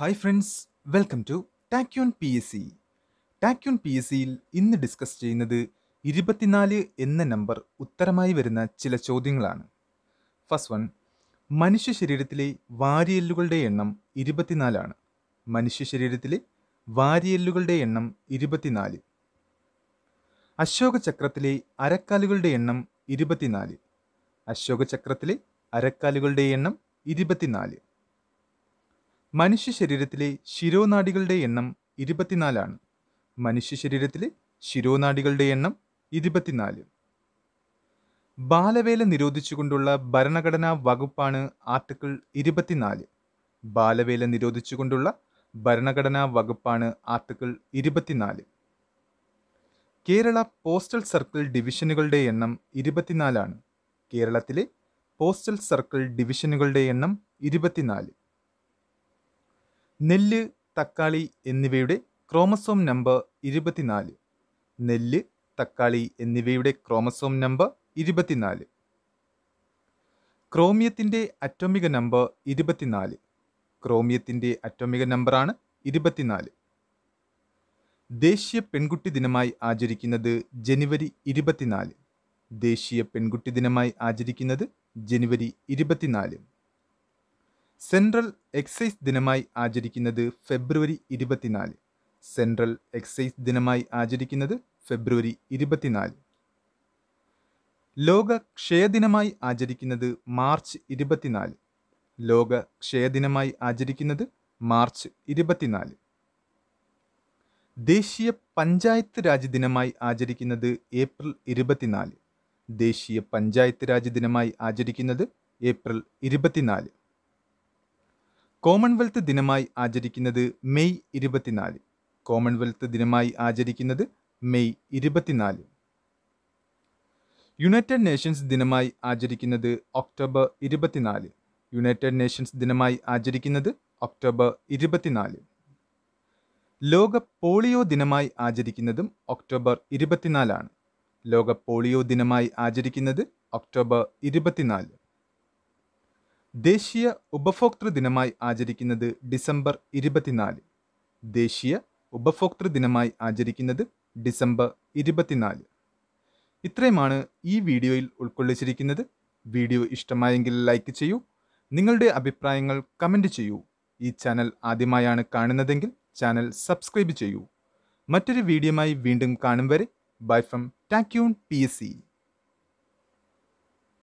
hi friends welcome to ടാക്യൂൺ P S C ടാക്യൂൺ P S സിയിൽ ഇന്ന് ഡിസ്കസ് ചെയ്യുന്നത് ഇരുപത്തിനാല് എന്ന നമ്പർ ഉത്തരമായി വരുന്ന ചില ചോദ്യങ്ങളാണ് ഫസ്റ്റ് വൺ മനുഷ്യ ശരീരത്തിലെ വാരിയെല്ലുകളുടെ എണ്ണം ഇരുപത്തിനാലാണ് മനുഷ്യ ശരീരത്തിലെ വാരിയെല്ലുകളുടെ എണ്ണം ഇരുപത്തിനാല് അശോക ചക്രത്തിലെ അരക്കാലുകളുടെ എണ്ണം ഇരുപത്തിനാല് അശോക ചക്രത്തിലെ അരക്കാലുകളുടെ എണ്ണം ഇരുപത്തിനാല് മനുഷ്യ ശരീരത്തിലെ ശിരോനാഡികളുടെ എണ്ണം ഇരുപത്തിനാലാണ് മനുഷ്യ ശരീരത്തിലെ ശിരോനാഡികളുടെ എണ്ണം ഇരുപത്തിനാല് ബാലവേല നിരോധിച്ചുകൊണ്ടുള്ള ഭരണഘടനാ വകുപ്പാണ് ആർട്ടിക്കിൾ ഇരുപത്തിനാല് ബാലവേല നിരോധിച്ചുകൊണ്ടുള്ള ഭരണഘടനാ വകുപ്പാണ് ആർട്ടിക്കിൾ ഇരുപത്തിനാല് കേരള പോസ്റ്റൽ സർക്കിൾ ഡിവിഷനുകളുടെ എണ്ണം ഇരുപത്തിനാലാണ് കേരളത്തിലെ പോസ്റ്റൽ സർക്കിൾ ഡിവിഷനുകളുടെ എണ്ണം ഇരുപത്തിനാല് നെല്ല് തക്കാളി എന്നിവയുടെ ക്രോമസോം നമ്പർ ഇരുപത്തിനാല് നെല്ല് തക്കാളി എന്നിവയുടെ ക്രോമസോം നമ്പർ ഇരുപത്തിനാല് ക്രോമിയത്തിൻ്റെ അറ്റോമിക നമ്പർ ഇരുപത്തിനാല് ക്രോമിയത്തിൻ്റെ അറ്റോമിക നമ്പറാണ് ഇരുപത്തിനാല് ദേശീയ പെൺകുട്ടി ദിനമായി ആചരിക്കുന്നത് ജനുവരി ഇരുപത്തിനാല് ദേശീയ പെൺകുട്ടി ദിനമായി ആചരിക്കുന്നത് ജനുവരി ഇരുപത്തിനാല് സെൻട്രൽ എക്സൈസ് ദിനമായി ആചരിക്കുന്നത് ഫെബ്രുവരി ഇരുപത്തിനാല് സെൻട്രൽ എക്സൈസ് ദിനമായി ആചരിക്കുന്നത് ഫെബ്രുവരി ഇരുപത്തിനാല് ലോക ക്ഷയദിനമായി ആചരിക്കുന്നത് മാർച്ച് ഇരുപത്തിനാല് ലോക ക്ഷയദിനമായി ആചരിക്കുന്നത് മാർച്ച് ഇരുപത്തിനാല് ദേശീയ പഞ്ചായത്ത് രാജ് ദിനമായി ആചരിക്കുന്നത് ഏപ്രിൽ ഇരുപത്തിനാല് ദേശീയ പഞ്ചായത്ത് രാജ് ദിനമായി ആചരിക്കുന്നത് ഏപ്രിൽ ഇരുപത്തിനാല് കോമൺവെൽത്ത് ദിനമായി ആചരിക്കുന്നത് മെയ് ഇരുപത്തിനാല് കോമൺവെൽത്ത് ദിനമായി ആചരിക്കുന്നത് മെയ് ഇരുപത്തിനാല് യുണൈറ്റഡ് നേഷൻസ് ദിനമായി ആചരിക്കുന്നത് ഒക്ടോബർ ഇരുപത്തിനാല് യുണൈറ്റഡ് നേഷൻസ് ദിനമായി ആചരിക്കുന്നത് ഒക്ടോബർ ഇരുപത്തിനാല് ലോക പോളിയോ ദിനമായി ആചരിക്കുന്നതും ഒക്ടോബർ ഇരുപത്തിനാലാണ് ലോക പോളിയോ ദിനമായി ആചരിക്കുന്നത് ഒക്ടോബർ ഇരുപത്തിനാല് ദേശീയ ഉപഭോക്തൃ ദിനമായി ആചരിക്കുന്നത് ഡിസംബർ ഇരുപത്തിനാല് ദേശീയ ഉപഭോക്തൃ ദിനമായി ആചരിക്കുന്നത് ഡിസംബർ ഇരുപത്തിനാല് ഇത്രയുമാണ് ഈ വീഡിയോയിൽ ഉൾക്കൊള്ളിച്ചിരിക്കുന്നത് വീഡിയോ ഇഷ്ടമായെങ്കിൽ ലൈക്ക് ചെയ്യൂ നിങ്ങളുടെ അഭിപ്രായങ്ങൾ കമൻറ്റ് ചെയ്യൂ ഈ ചാനൽ ആദ്യമായാണ് കാണുന്നതെങ്കിൽ ചാനൽ സബ്സ്ക്രൈബ് ചെയ്യൂ മറ്റൊരു വീഡിയോയുമായി വീണ്ടും കാണും വരെ ബൈ ഫ്രം ടാക്യൂൺ പി എസ് സി